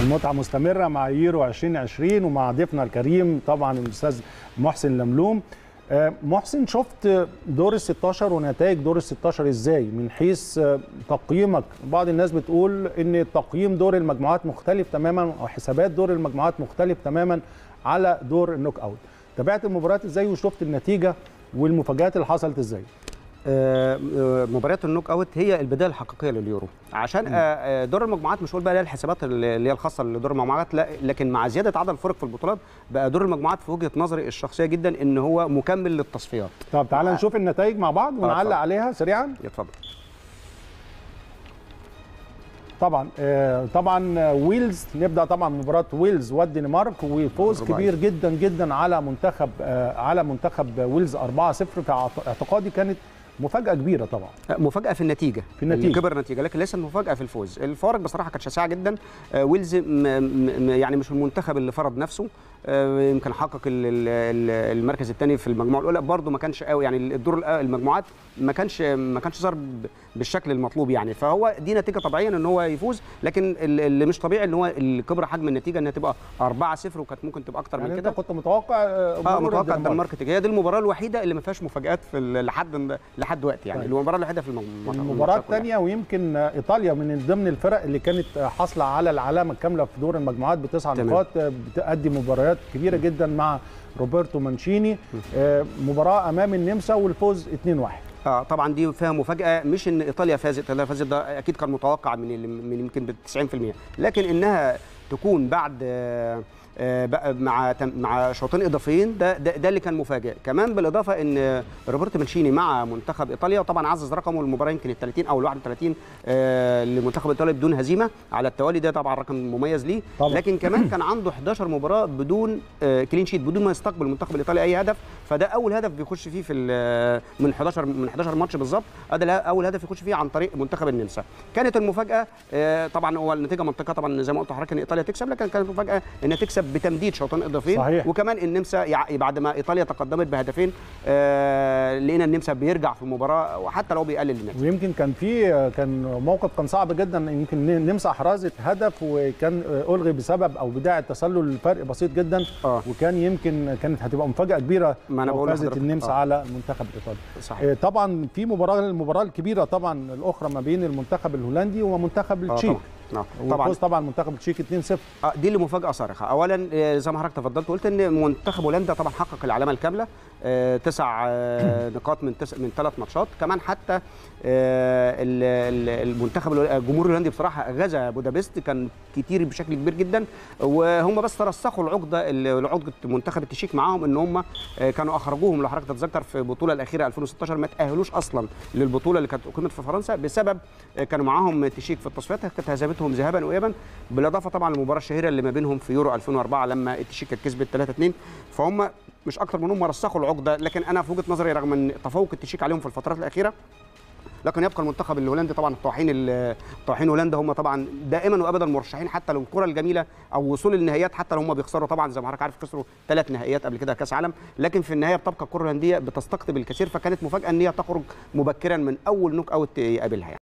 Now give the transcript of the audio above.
المتعه مستمره مع يورو 2020 ومع ضيفنا الكريم طبعا الاستاذ محسن لملوم آه، محسن شفت دور ال 16 ونتائج دور ال 16 ازاي من حيث آه، تقييمك بعض الناس بتقول ان تقييم دور المجموعات مختلف تماما او حسابات دور المجموعات مختلف تماما على دور النوك اوت تابعت المباريات ازاي وشفت النتيجه والمفاجات اللي حصلت ازاي آه، آه، مباريات النوك اوت هي البدايه الحقيقيه لليورو عشان آه، آه، دور المجموعات مش هقول بقى ليها الحسابات اللي هي الخاصه لدور المجموعات لا لكن مع زياده عدد الفرق في البطولات بقى دور المجموعات في وجهه نظري الشخصيه جدا ان هو مكمل للتصفيات طب تعالى نشوف النتائج مع بعض ونعلق اتفضل. عليها سريعا اتفضل طبعا آه، طبعا آه، ويلز نبدا طبعا مباراه ويلز والدنمارك وفوز رباعي. كبير جدا جدا على منتخب آه، على منتخب ويلز 4-0 في اعت- اعتقادي كانت مفاجاه كبيره طبعا مفاجاه في النتيجه في النتيجة. اللي كبر النتيجه لكن لسه المفاجاه في الفوز الفوارق بصراحه كانت شاسعه جدا آه، ويلز م- م- يعني مش المنتخب اللي فرض نفسه آه، يمكن حقق ال- ال- ال- المركز الثاني في المجموعه الاولى برده ما كانش قوي يعني الدور الأ- المجموعات ما كانش ما كانش ظهر ب- بالشكل المطلوب يعني فهو دي نتيجه طبيعيه ان هو يفوز لكن ال- اللي مش طبيعي ان هو اللي كبر حجم النتيجه انها تبقى 4-0 وكانت ممكن تبقى اكتر يعني من انت كده كنت متوقع آه، اه مرور متوقع الدنمارك. الدنمارك تيجي. هي دي المباراه الوحيده اللي ما فيهاش مفاجات في ال- لحد لحد دلوقتي يعني طيب. المباراه الوحيده في المجموعه المباراة الثانية ويمكن آه، إيطاليا من ضمن الفرق اللي كانت آه، حاصلة على العلامة الكاملة في دور المجموعات بتسع تمام. نقاط آه، بتأدي مباريات كبيرة جدا مع روبرتو مانشيني آه، مباراة أمام النمسا والفوز 2-1 اه طبعا دي فيها مفاجاه مش ان ايطاليا فازت ايطاليا فازت ده اكيد كان متوقع من ال- من يمكن ب 90% لكن انها تكون بعد آه، آه، بقى مع تم- مع شوطين اضافيين ده, ده ده اللي كان مفاجئ كمان بالاضافه ان روبرتو مانشيني مع منتخب ايطاليا وطبعا عزز رقمه المباراه يمكن ال 30 او ال 31 آه، لمنتخب ايطاليا بدون هزيمه على التوالي ده طبعا رقم مميز ليه طبعاً. لكن كمان كان عنده 11 مباراه بدون آه، كلين شيت بدون ما يستقبل المنتخب الايطالي اي هدف فده اول هدف بيخش فيه في ال- من 11 من 11 ماتش بالظبط ده اول هدف يخش فيه عن طريق منتخب النمسا كانت المفاجاه آه، طبعا هو النتيجه منطقيه طبعا زي ما قلت لحضرتك ان ايطاليا تكسب لكن كانت المفاجاه انها تكسب بتمديد شوطين اضافيين صحيح. وكمان النمسا يع- بعد ما ايطاليا تقدمت بهدفين آه، لقينا النمسا بيرجع في المباراه وحتى لو بيقلل النتيجه ويمكن كان في آه، كان موقف كان صعب جدا يمكن النمسا أحرزت هدف وكان آه، ألغي بسبب أو بداعي التسلل الفرق بسيط جدا اه وكان يمكن كانت هتبقى مفاجأة كبيرة ما أنا لو بقول فازت لحضرتك. النمسا آه. على المنتخب الإيطالي صحيح آه، طبعا في مباراه المباراه الكبيره طبعا الاخرى ما بين المنتخب الهولندي ومنتخب آه، التشيك طبعا آه، طبعا وفوز طبعا منتخب التشيك 2-0 آه، دي اللي مفاجاه صارخه اولا آه، زي ما حضرتك تفضلت قلت ان منتخب هولندا طبعا حقق العلامه الكامله آه، تسع آه، نقاط من تس... من ثلاث ماتشات كمان حتى آه، ال- ال- المنتخب الهول- الجمهور الهولندي بصراحه غزا بودابست كان كتير بشكل كبير جدا وهم بس ترسخوا العقده ال- عقده منتخب التشيك معاهم ان هم آه، كانوا اخرجوهم لو حضرتك تتذكر في البطوله الاخيره 2016 ما تاهلوش اصلا للبطوله اللي كانت اقيمت في فرنسا بسبب آه، كانوا معاهم التشيك في التصفيات كانت هزمتهم ذهابا وايابا بالاضافه طبعا للمباراه الشهيره اللي ما بينهم في يورو 2004 لما التشيك كانت كسبت 3 2 فهم مش اكتر منهم رسخوا العقده لكن انا في وجهه نظري رغم ان تفوق التشيك عليهم في الفترات الاخيره لكن يبقى المنتخب الهولندي طبعا الطواحين ال- طواحين هولندا هم طبعا دائما وابدا مرشحين حتى للكره الجميله او وصول النهائيات حتى لو هم بيخسروا طبعا زي ما حضرتك عارف خسروا ثلاث نهائيات قبل كده كاس عالم لكن في النهايه بتبقى الكره الهولنديه بتستقطب الكثير فكانت مفاجاه ان هي تخرج مبكرا من اول نوك اوت يقابلها يعني